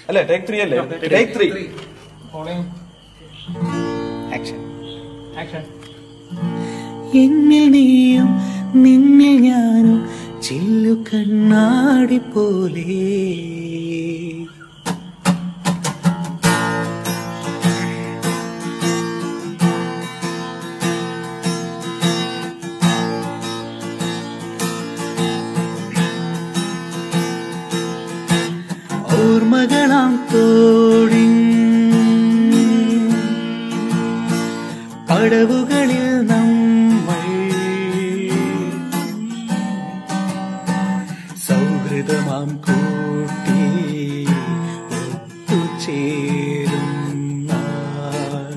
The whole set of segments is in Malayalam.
അല്ലേ ടേക്ക് ത്രീ അല്ലേ ടേക്ക് ത്രീ ആക്ഷൻ ആക്ഷൻ എന്നിൽ നീയും നിന്നിൽ ഞാനും ചില്ലു കണ്ണാടി പോലെ ഓർമ്മകളാം തോടി പടവുകളിൽ നമ്മൾ സൗഹൃദമാം കൂട്ടി ഒത്തുചേരും നാൾ.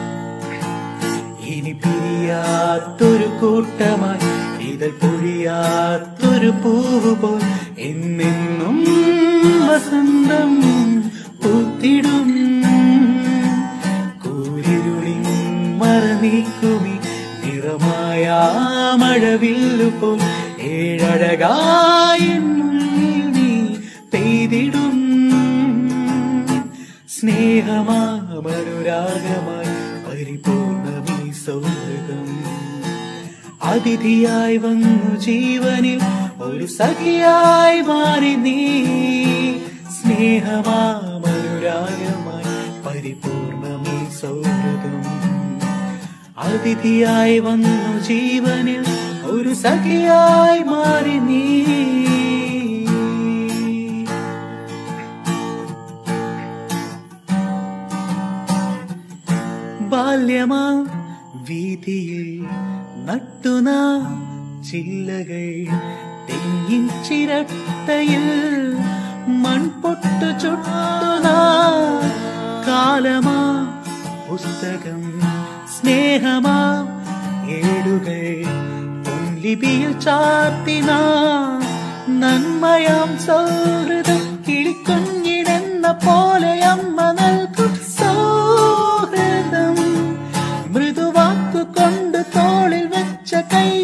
ഇനി പിരിയാത്തൊരു കൂട്ടമായി ഇതൾ പൊഴിയാത്തൊരു പൂവ് പോൽ എന്നെന്നും വസന്തം പൂത്തിടും കൂരിരുളിൻ മറനീക്കുമി നിറമായ മഴവില്ലു പോൽ ഏഴഴകായ മുന്നിൽ നീ പെയ്തിടും സ്നേഹമാമനുരാഗമായി പരിപൂർണമീ സൗഹൃദം അതിഥിയായി വന്നു ജീവനിൽ ഒരു സഖിയായി മാറി നീ സ്നേഹമാമനുരാഗമായി പരിപൂർണമീ സൗഹൃദം അതിഥിയായി വന്നു ജീവനിൽ ഒരു സഖിയായി മാറി നീ ബാല്യമാ വീതിയിൽ നട്ടുന ചില്ലകൾ തെങ്ങിൻ ചിരട്ടയിൽ മൺപൊട്ടു ചുട്ടുന കാലമാ പുസ്തകം സ്നേഹമാ ഏടുകൾ പൊൻലിപിയിൽ ചാർത്തിന നന്മയാം സൗഹൃദം കിളിക്കുഞ്ഞിടെന്ന പോലെ അമ്മ നൽകും സൗഹൃദം മൃദുവാക്കു കൊണ്ട് തോളിൽ വെച്ച കൈ